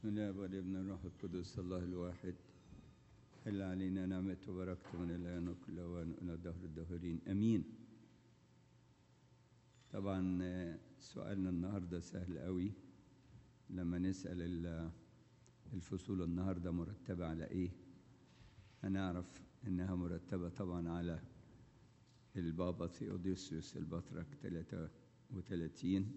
بسم الله والابن الروح القدس الله الواحد حل علينا نعمته وبركته من الآن وكل أوان إلى دهر الدهرين أمين طبعا آه، سؤالنا النهارده سهل قوي لما نسأل ال- الفصول النهارده مرتبة على إيه هنعرف إنها مرتبة طبعا على البابا ثيوديسيوس البطرك 33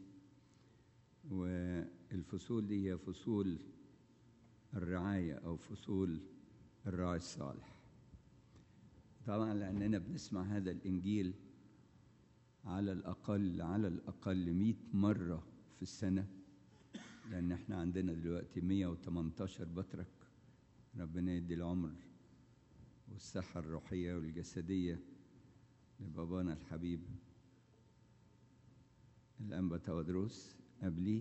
والفصول دي هي فصول الرعاية أو فصول الراعي الصالح طبعا لأننا بنسمع هذا الإنجيل على الأقل على الأقل مئة مرة في السنة لأن احنا عندنا دلوقتي 118 بطرك ربنا يدي العمر والصحة الروحية والجسدية لبابانا الحبيب الأنبا تودروس قبليه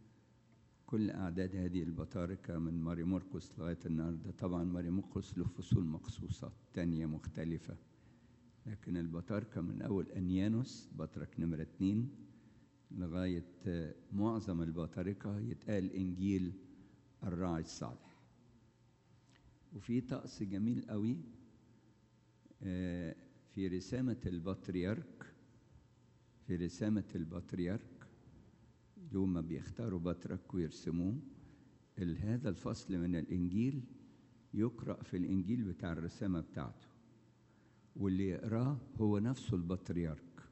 كل أعداد هذه البطاركة من ماري مرقس لغاية النهاردة طبعا ماري مرقس له فصول مخصوصة تانية مختلفة لكن البطاركة من أول أنيانوس بطرك نمرة اتنين لغاية آه، معظم البطاركة يتقال إنجيل الراعي الصالح وفي طقس جميل قوي آه، في رسامة البطريرك في رسامة البطريرك يوم ما بيختاروا بطرك ويرسموه ال- هذا الفصل من الإنجيل يقرأ في الإنجيل بتاع الرسامة بتاعته واللي يقراه هو نفسه البطريرك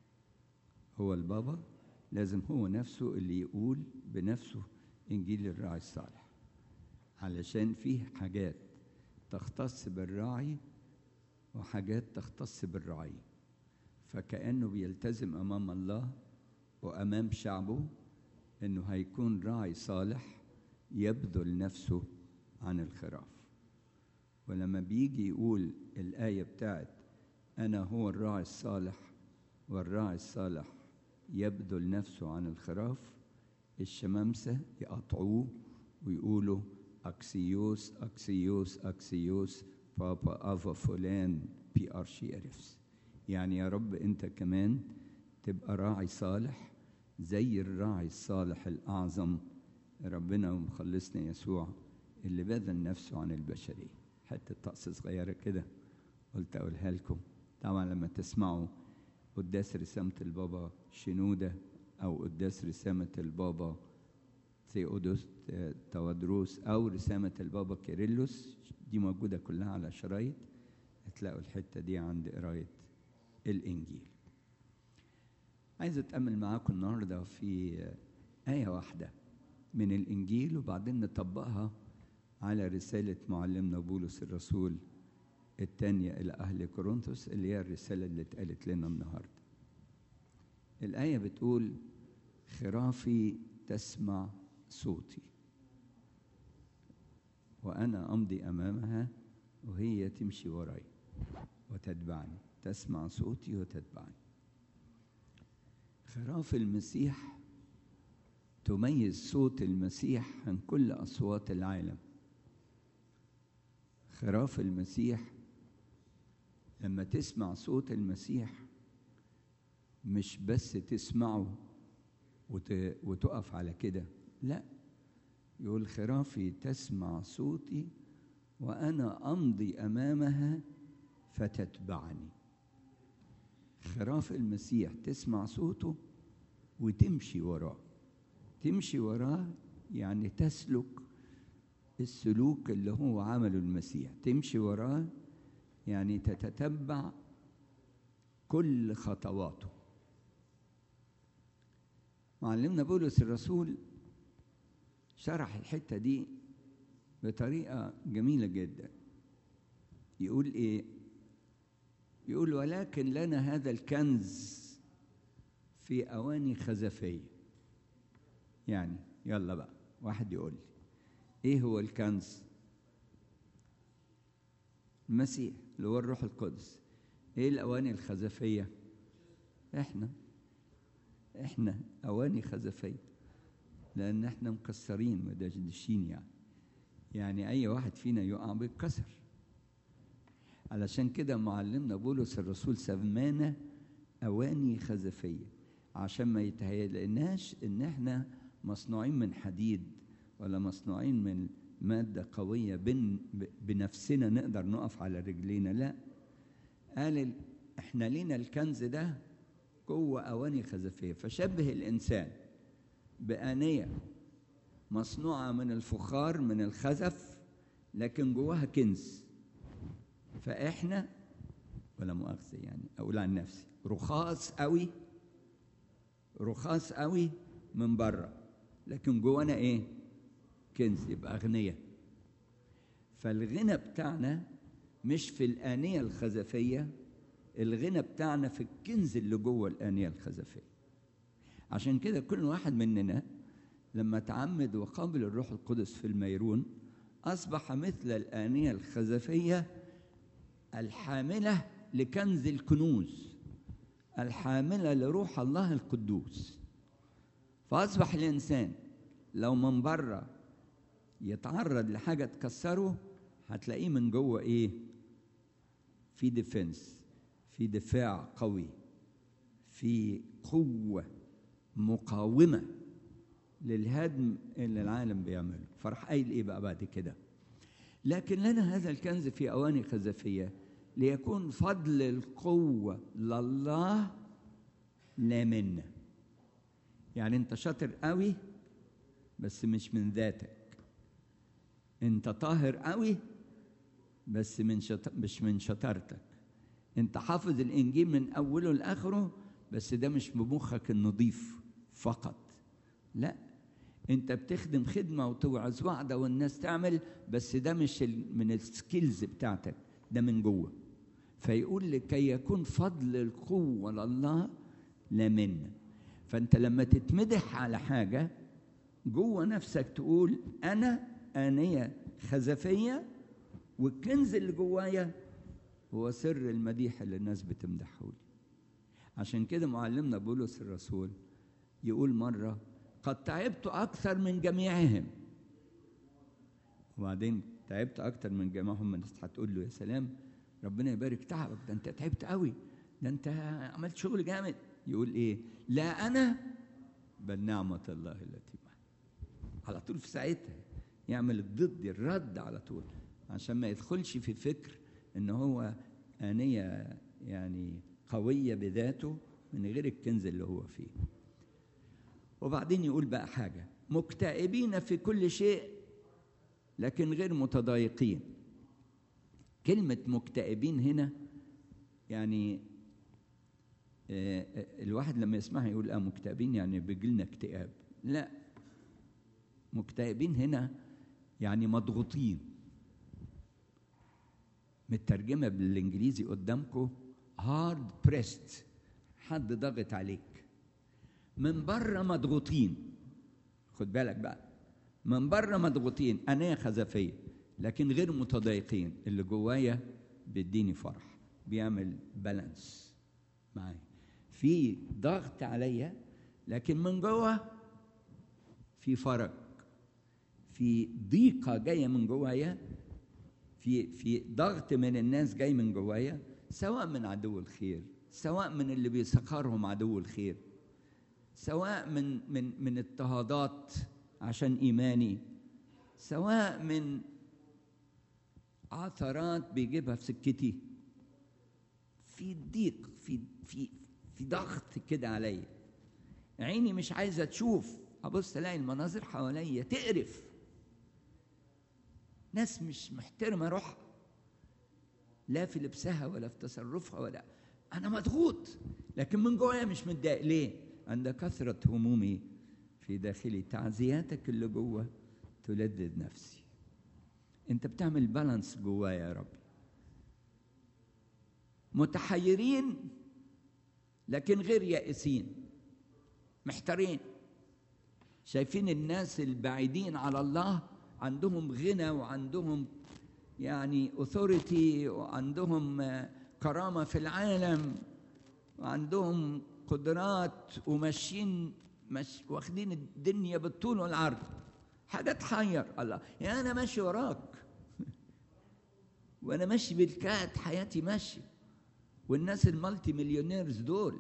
هو البابا لازم هو نفسه اللي يقول بنفسه إنجيل الراعي الصالح علشان فيه حاجات تختص بالراعي وحاجات تختص بالرعية فكأنه بيلتزم أمام الله وأمام شعبه إنه هيكون راعي صالح يبذل نفسه عن الخراف ولما بيجي يقول الآية بتاعت أنا هو الراعي الصالح والراعي الصالح يبذل نفسه عن الخراف الشمامسة يقطعوه ويقولوا أكسيوس أكسيوس أكسيوس بابا أفا فلان بي أرشيرفس يعني يا رب أنت كمان تبقى راعي صالح زي الراعي الصالح الأعظم ربنا ومخلصنا يسوع اللي بذل نفسه عن البشرية حتة طقس صغيرة كده قلت أقولها لكم طبعا لما تسمعوا قداس رسامة البابا شنودة أو قداس رسامة البابا ثيودوس آه، تودروس أو رسامة البابا كيرلس دي موجودة كلها على شرايط هتلاقوا الحتة دي عند قراية الإنجيل عايز أتأمل معاكم النهاردة في آه، آية واحدة من الإنجيل وبعدين نطبقها على رسالة معلمنا بولس الرسول الثانية إلى أهل كورنثوس اللي هي الرسالة اللي اتقالت لنا النهاردة الآية بتقول خرافي تسمع صوتي وأنا أمضي أمامها وهي تمشي وراي وتتبعني تسمع صوتي وتتبعني خراف المسيح تميز صوت المسيح عن كل أصوات العالم خراف المسيح لما تسمع صوت المسيح مش بس تسمعه وت... وتقف على كده لا يقول خرافي تسمع صوتي وأنا أمضي أمامها فتتبعني خراف المسيح تسمع صوته وتمشي وراه تمشي وراه يعني تسلك السلوك اللي هو عمله المسيح تمشي وراه يعني تتتبع كل خطواته معلمنا بولس الرسول شرح الحتة دي بطريقة جميلة جدا يقول ايه يقول ولكن لنا هذا الكنز في أواني خزفية يعني يلا بقى واحد يقول لي ايه هو الكنز المسيح اللي هو الروح القدس ايه الاواني الخزفيه احنا احنا اواني خزفيه لان احنا مكسرين مدشدشين يعني يعني اي واحد فينا يقع بيتكسر علشان كده معلمنا بولس الرسول سمانا اواني خزفيه عشان ما يتهيألناش ان احنا مصنوعين من حديد ولا مصنوعين من مادة قوية بن بنفسنا نقدر نقف على رجلينا لا قال ال- احنا لينا الكنز ده جوه أواني خزفية فشبه الإنسان بآنية مصنوعة من الفخار من الخزف لكن جواها كنز فإحنا ولا مؤاخذة يعني أقول عن نفسي رخاص قوي رخاص قوي من بره لكن جوانا إيه؟ كنز يبقى أغنياء فالغنى بتاعنا مش في الآنية الخزفية الغنى بتاعنا في الكنز اللي جوه الآنية الخزفية عشان كده كل واحد مننا لما تعمد وقابل الروح القدس في الميرون أصبح مثل الآنية الخزفية الحاملة لكنز الكنوز الحاملة لروح الله القدوس فأصبح الإنسان لو من بره يتعرض لحاجة تكسره هتلاقيه من جوه إيه؟ في ديفنس في دفاع قوي في قوة مقاومة للهدم اللي العالم بيعمله فراح قايل ايه بقى بعد كده لكن لنا هذا الكنز في اواني خزفيه ليكون فضل القوه لله لا منا يعني انت شاطر قوي بس مش من ذاتك انت طاهر قوي بس من شط... مش من شطارتك انت حافظ الانجيل من اوله لاخره بس ده مش بمخك النظيف فقط لا انت بتخدم خدمه وتوعظ وعده والناس تعمل بس ده مش ال... من السكيلز بتاعتك ده من جوه فيقول لكي يكون فضل القوه لله لا منا فانت لما تتمدح على حاجه جوه نفسك تقول انا انيه خزفيه والكنز اللي جوايا هو سر المديح اللي الناس بتمدحه لي عشان كده معلمنا بولس الرسول يقول مره قد تعبت اكثر من جميعهم وبعدين تعبت اكثر من جميعهم الناس هتقول له يا سلام ربنا يبارك تعبك ده انت تعبت قوي ده انت عملت شغل جامد يقول ايه لا انا بل نعمه الله التي معي على طول في ساعتها يعمل الضد الرد على طول عشان ما يدخلش في فكر ان هو آنية يعني قوية بذاته من غير الكنز اللي هو فيه وبعدين يقول بقى حاجة مكتئبين في كل شيء لكن غير متضايقين كلمة مكتئبين هنا يعني آه، آه، الواحد لما يسمعها يقول اه مكتئبين يعني بيجي لنا اكتئاب لا مكتئبين هنا يعني مضغوطين مترجمه بالانجليزي قدامكم هارد بريست حد ضاغط عليك من بره مضغوطين خد بالك بقى من بره مضغوطين انا خزفيه لكن غير متضايقين اللي جوايا بيديني فرح بيعمل بالانس معايا في ضغط عليا لكن من جوه في فرج في ضيقه جايه من جوايا في في ضغط من الناس جاي من جوايا سواء من عدو الخير سواء من اللي بيسخرهم عدو الخير سواء من من من اضطهادات عشان ايماني سواء من عثرات بيجيبها في سكتي في ضيق في في في ضغط كده عليا عيني مش عايزه تشوف ابص الاقي المناظر حواليا تقرف ناس مش محترمه روحها لا في لبسها ولا في تصرفها ولا انا مضغوط لكن من جوايا مش متضايق ليه عند كثره همومي في داخلي تعزياتك اللي جوه تلذذ نفسي انت بتعمل بالانس جوايا يا رب متحيرين لكن غير يائسين محتارين شايفين الناس البعيدين على الله عندهم غنى وعندهم يعني اوثوريتي وعندهم آه، كرامه في العالم وعندهم قدرات وماشيين مش واخدين الدنيا بالطول والعرض حاجه تحير الله يعني انا ماشي وراك وانا ماشي بالكاد حياتي ماشي والناس المالتي مليونيرز دول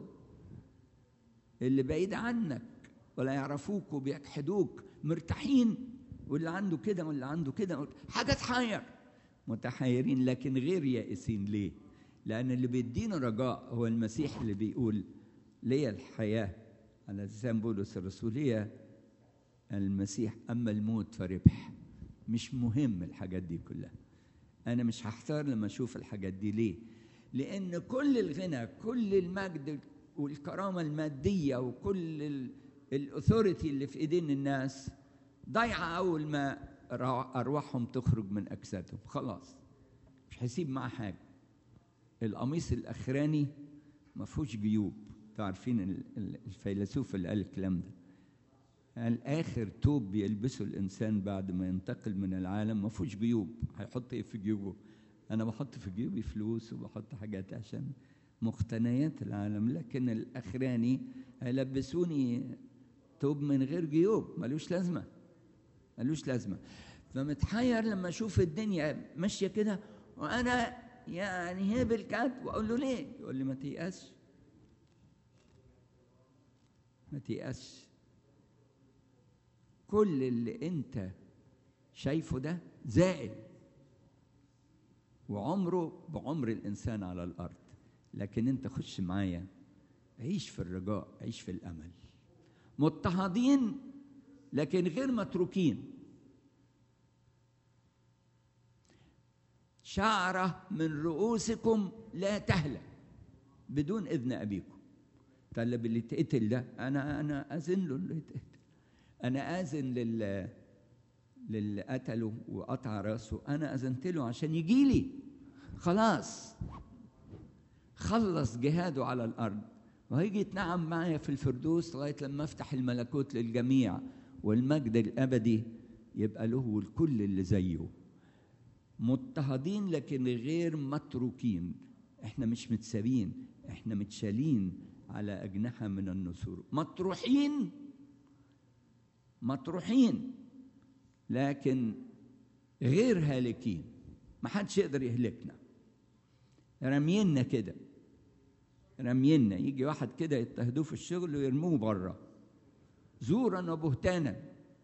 اللي بعيد عنك ولا يعرفوك وبيجحدوك مرتاحين واللي عنده كده واللي عنده كده حاجه تحير متحيرين لكن غير يائسين ليه لان اللي بيدينا رجاء هو المسيح اللي بيقول لي الحياه على لسان بولس الرسول هي المسيح اما الموت فربح مش مهم الحاجات دي كلها انا مش هحتار لما اشوف الحاجات دي ليه لان كل الغنى كل المجد والكرامه الماديه وكل الاثوريتي اللي في ايدين الناس ضايعه اول ما ارواحهم تخرج من اجسادهم خلاص مش هيسيب معاه حاجه القميص الاخراني ما فيهوش جيوب عارفين الفيلسوف اللي قال الكلام ده قال اخر توب بيلبسه الانسان بعد ما ينتقل من العالم ما فيهوش جيوب هيحط ايه في جيوبه انا بحط في جيوبي فلوس وبحط حاجات عشان مقتنيات العالم لكن الاخراني هيلبسوني توب من غير جيوب ملوش لازمه ملوش لازمه فمتحير لما اشوف الدنيا ماشيه كده وانا يعني هي بالكاد واقول له ليه يقول لي ما تيأسش ما تيأسش كل اللي انت شايفه ده زائل وعمره بعمر الانسان على الارض لكن انت خش معايا عيش في الرجاء عيش في الامل مضطهدين لكن غير متروكين شعرة من رؤوسكم لا تهلك بدون إذن أبيكم طلب اللي يتقتل ده أنا أنا أذن له اللي يتقتل أنا آذن لل للي قتله وقطع راسه أنا أذنت له عشان يجي لي خلاص خلص جهاده على الأرض وهيجي يتنعم معايا في الفردوس لغاية لما أفتح الملكوت للجميع والمجد الأبدي يبقى له والكل اللي زيه مضطهدين لكن غير متروكين احنا مش متسابين احنا متشالين على أجنحة من النسور مطروحين مطروحين لكن غير هالكين ما حدش يقدر يهلكنا رمينا كده رمينا يجي واحد كده يضطهدوه في الشغل ويرموه بره زورا وبهتانا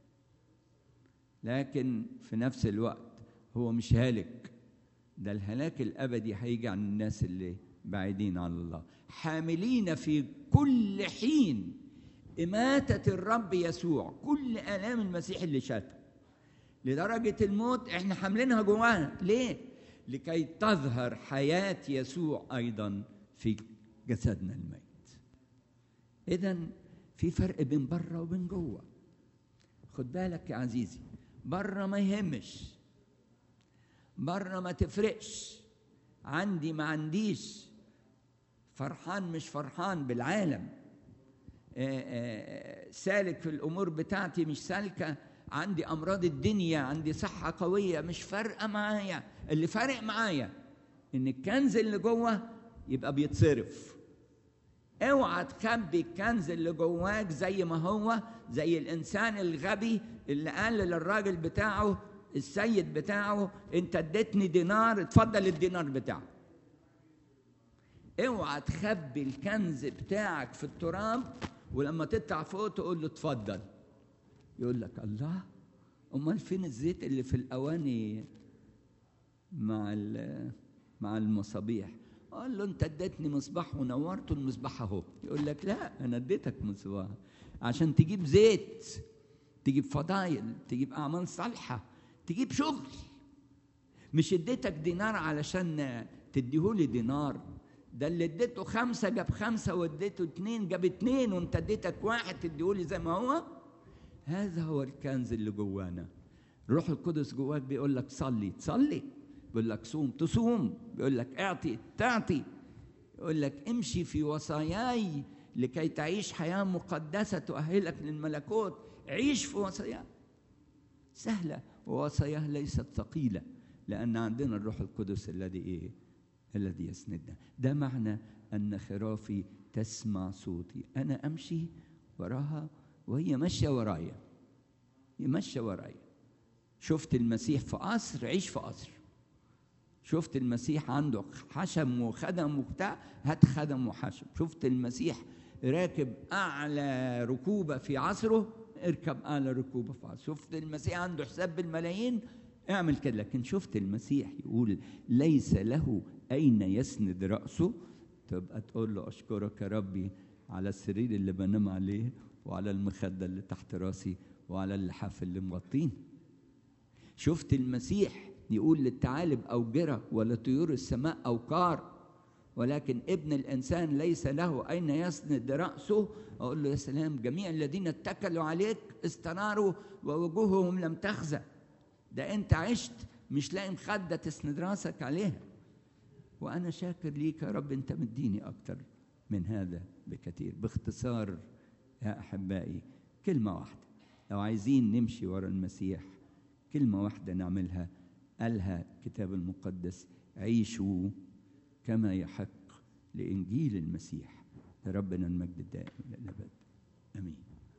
لكن في نفس الوقت هو مش هالك ده الهلاك الابدي هيجي عن الناس اللي بعيدين عن الله حاملين في كل حين إماتة الرب يسوع كل آلام المسيح اللي شاته لدرجة الموت احنا حاملينها جوانا ليه؟ لكي تظهر حياة يسوع أيضا في جسدنا الميت إذا في فرق بين بره وبين جوه خد بالك يا عزيزي بره ما يهمش بره ما تفرقش عندي ما عنديش فرحان مش فرحان بالعالم سالك في الامور بتاعتي مش سالكه عندي امراض الدنيا عندي صحه قويه مش فارقه معايا اللي فارق معايا ان الكنز اللي جوه يبقى بيتصرف اوعى تخبي الكنز اللي جواك زي ما هو زي الانسان الغبي اللي قال للراجل بتاعه السيد بتاعه انت اديتني دينار اتفضل الدينار بتاعه اوعى تخبي الكنز بتاعك في التراب ولما تطلع فوق تقول له اتفضل يقول لك الله امال فين الزيت اللي في الاواني مع مع المصابيح قال له انت اديتني مصباح ونورت المصباح اهو يقول لك لا انا اديتك مصباح عشان تجيب زيت تجيب فضايل تجيب اعمال صالحه تجيب شغل مش اديتك دينار علشان تديهولي دينار ده اللي اديته خمسة جاب خمسة واديته اتنين جاب اتنين وانت اديتك واحد تديهولي زي ما هو هذا هو الكنز اللي جوانا الروح القدس جواك بيقول لك صلي تصلي بيقول لك صوم تصوم بيقول لك اعطي تعطي يقول لك امشي في وصاياي لكي تعيش حياة مقدسة تؤهلك للملكوت عيش في وصاياه سهلة ووصاياه ليست ثقيلة لأن عندنا الروح القدس الذي إيه؟ الذي يسندنا ده معنى أن خرافي تسمع صوتي أنا أمشي وراها وهي ماشية ورايا هي ماشية ورايا شفت المسيح في قصر عيش في قصر شفت المسيح عنده حشم وخدم وبتاع هات خدم وحشم شفت المسيح راكب أعلى ركوبة في عصره اركب اعلى ركوبه فعل شفت المسيح عنده حساب بالملايين اعمل كده لكن شفت المسيح يقول ليس له اين يسند راسه تبقى تقول له اشكرك يا ربي على السرير اللي بنام عليه وعلى المخده اللي تحت راسي وعلى اللحاف اللي مغطيني شفت المسيح يقول للثعالب أوجرة ولطيور السماء أوقار ولكن ابن الإنسان ليس له أين يسند رأسه أقول له يا سلام جميع الذين اتكلوا عليك استناروا ووجوههم لم تخزى ده أنت عشت مش لاقي مخدة تسند راسك عليها وأنا شاكر ليك يا رب أنت مديني أكتر من هذا بكثير باختصار يا أحبائي كلمة واحدة لو عايزين نمشي ورا المسيح كلمة واحدة نعملها قالها الكتاب المقدس عيشوا كما يحق لإنجيل المسيح لربنا المجد الدائم إلى الأبد آمين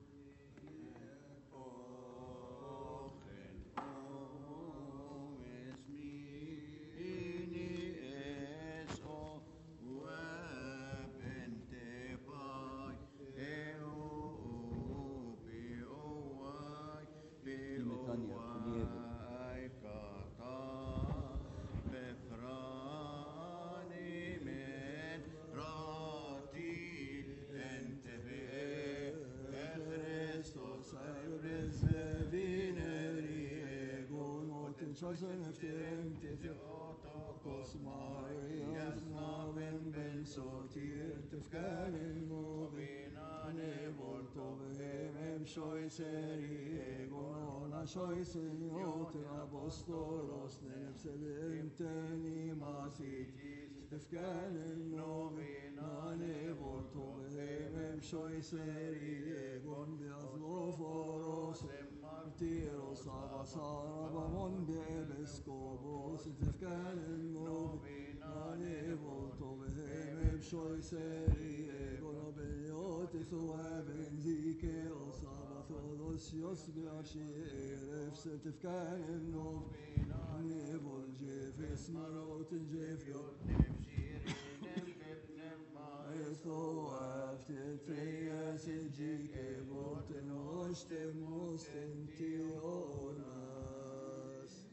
Chosen efter till Otokos Marias naven ben sortir tefkanin movinane volto vehemem shoiser egon ona shoiser yote apostolos nefseventeni masitis tefkanin movinane volto vehemem shoiser egon beazloforos martiros abasarabamon beepiskopos tefkanin movinane volto vehemem shoiser egon beliotis ueben zikeos abathodios beashiref tefkanin movinane vol jefes marot jefyot Eso after three years in GK, what and wash the most into us.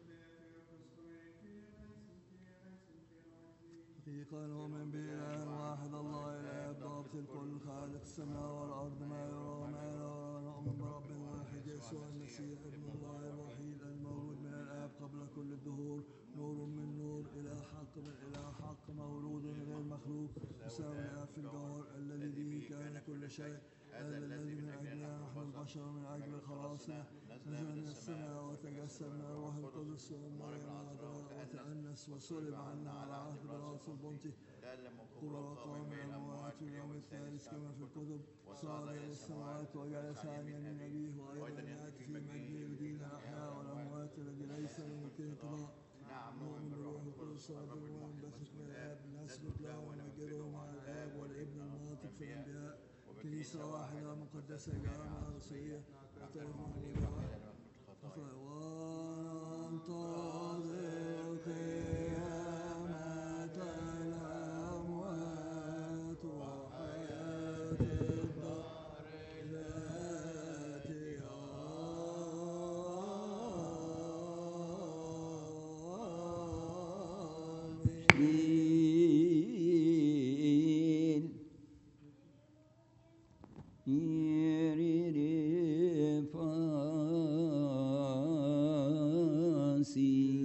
حقيقة نؤمن بإله واحد الله إله ضابط الكل خالق السماء والأرض ما يرى وما يرى نؤمن برب واحد يسوع المسيح ابن الله الوحيد المولود من الآب قبل كل الدهور نور من نور إلى حق من إلى حق مولود غير مخلوق مساوي في الجوهر الذي به كان كل شيء هذا الذي من أجلنا نحن البشر من أجل خلاصنا نزل من السماء وتجسد من الروح القدس ومريم العذراء وتأنس وصلب عنا على عهد براس البنطي قام من الأموات في اليوم الثالث كما في الكتب صار إلى السماوات وجلس عن يمين أبيه وأيضا يأتي في مجده يدين الأحياء والأموات الذي ليس لممكن انقضاء نؤمن بالروح القدس رجل وينبثق من الآب نسلك له ونجده مع الآب والابن الناطق في الأنبياء كنيسة واحدة مقدسة جامعة رسولية مختلف عن وانتظر قيامة الأموات وحياة الدار التي إيل إيريري فاسي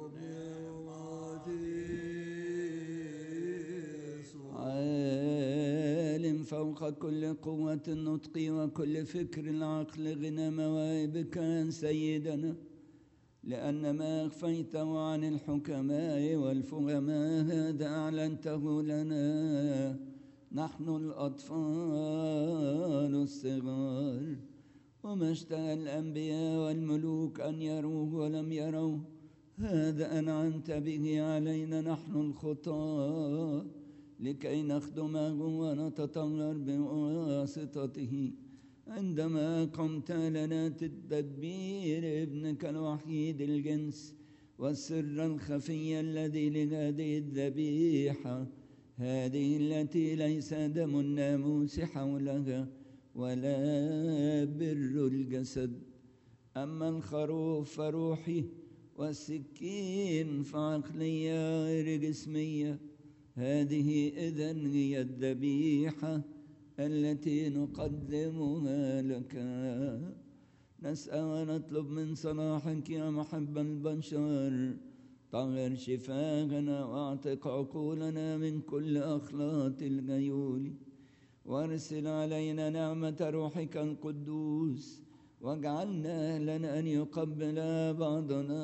عالم فوق كل قوة النطق وكل فكر العقل غنى مواهبك يا سيدنا لأن ما أخفيته عن الحكماء والفهماء هذا أعلنته لنا نحن الأطفال الصغار وما اشتهى الأنبياء والملوك أن يروه ولم يروه هذا أنعمت به علينا نحن الخطاة لكي نخدمه ونتطهر بواسطته عندما قمت لنا تدبير ابنك الوحيد الجنس والسر الخفي الذي لهذه الذبيحة هذه التي ليس دم الناموس حولها ولا بر الجسد أما الخروف فروحي والسكين فعقلية غير جسمية هذه إذن هي الذبيحة التي نقدمها لك نسأل ونطلب من صلاحك يا محب البشر طهر شفاهنا واعتق عقولنا من كل أخلاط الغيول وارسل علينا نعمة روحك القدوس واجعلنا أهلا أن يقبل بعضنا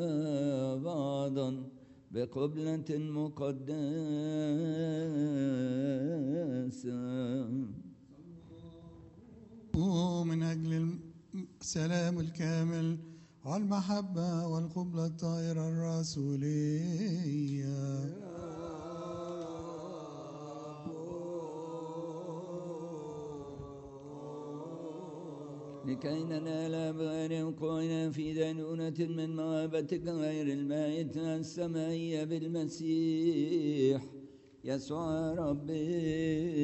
بعضا بقبلة مقدسة من أجل السلام الكامل والمحبة والقبلة الطاهرة الرسولية لكي ننال بغير وقوعنا في دينونة من موابتك غير المائتة السمائية بالمسيح يسوع ربنا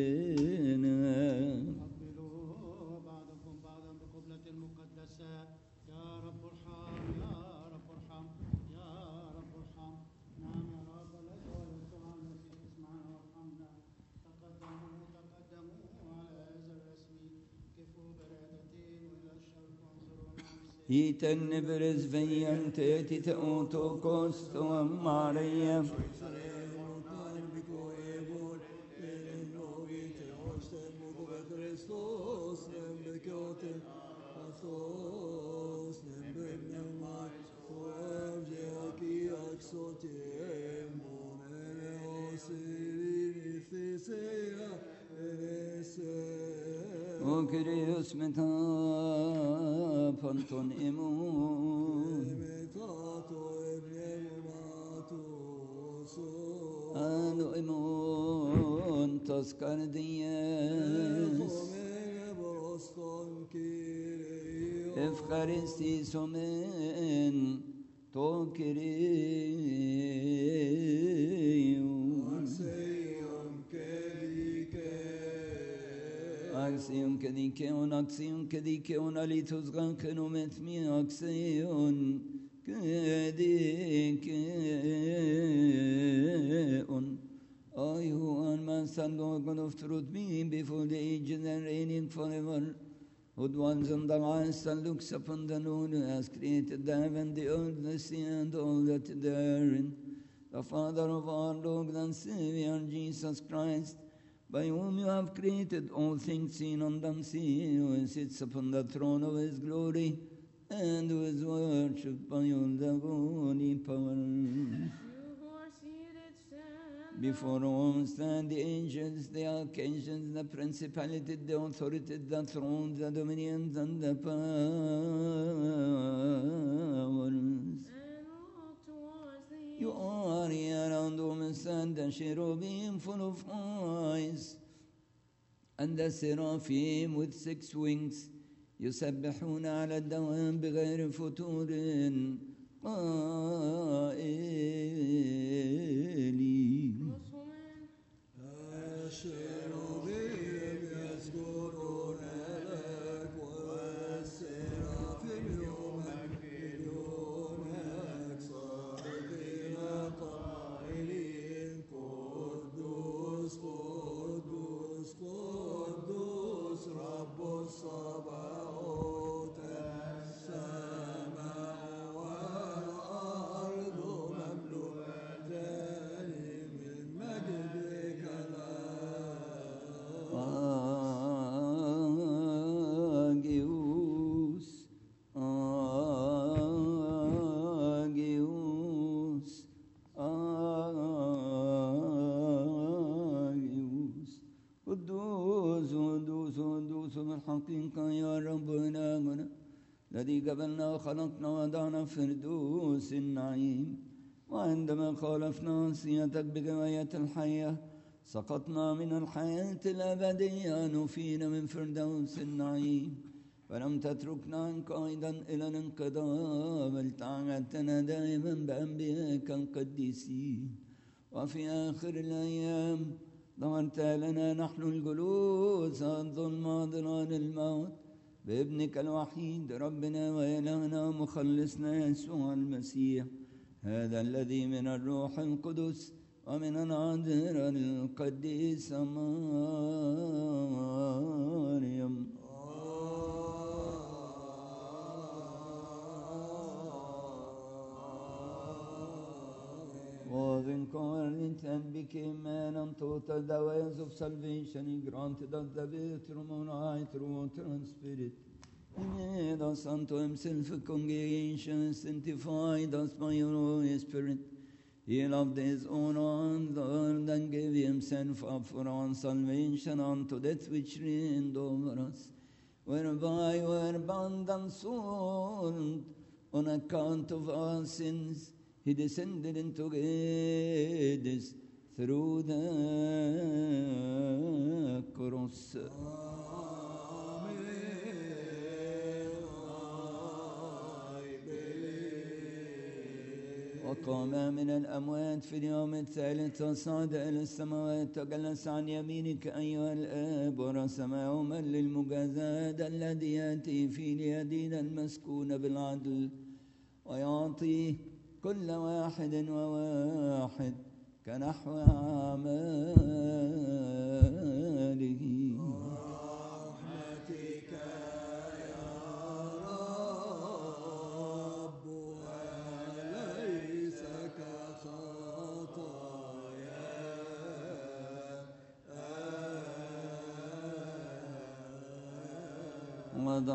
قبلوا بعضكم بعضا بقبلة مقدسة يا رب ارحم يا رب ارحم يا رب ارحم نعم يا رب لك وليسوع المسيح اسمعنا وارحمنا تقدموا تقدموا على هذا الرسم كفوا برادتين والى الشرق وانظروا نفسي Hiten brez vejan teti te oto kosto Maria. O Kyrios meta panton imon. Anu imon toskar dies. Efkaristis omen to Kyrios. Axion kedikeon, axion kedikeon, alitus gankenom et mi axion kedikeon. I who are my son, Lord God of truth, being before the ages and reigning forever, who dwells on the lights and looks upon the Lord who has created the heaven, the earth, the sea, and all that therein. The Father of our Lord and Savior Jesus Christ, by whom you have created all things seen and unseen, who sits upon the throne of his glory, and who is worshipped by all the holy powers. You who are seated, stand Before whom stand the angels, the archangels, the principalities, the authorities, the thrones, the dominions, and the powers. and walk towards thee. You are here around whom stand the cherubim full of eyes, and the seraphim with six wings, يسبحون على الدوام بغير فتور قائلين Most women, Agios, Agios, Agios قدوس قدوس قدوس بالحقيقة يا ربنا منا الذي قبلنا وخلقنا وضعنا في فردوس النعيم وعندما خالفنا نصيتك بجواية الحياة سقطنا من الحياة الأبدية نفينا من فردوس النعيم فلم تتركنا عنك أيضا إلى الانقضاء بل تعهدتنا دائما بأنبيائك القديسين وفي آخر الأيام ظهرت لنا نحن الجلوس الظلم ظلال الموت بابنك الوحيد ربنا وإلهنا مخلصنا يسوع المسيح هذا الذي من الروح القدس ومن العذراء القديسة مريم Was incarnate and became man and taught us the ways of salvation. He granted us the way through moonlight, through water and spirit. He made us unto himself a congregation, sanctified us by your Holy Spirit. He loved his own hand and gave himself up for our salvation unto death which reigned over us, whereby we were bound and sold on account of our sins. He descended into Hades through the cross. وقام من الأموات في اليوم الثالث وصعد إلى السماوات وجلس عن يمينك أيها الآب ورسم يوما للمجازاة الذي يأتي في ليدين المسكون بالعدل ويعطيه كل واحد وواحد كنحو أعماله رحمتك يا رب وليس كخطايا وضع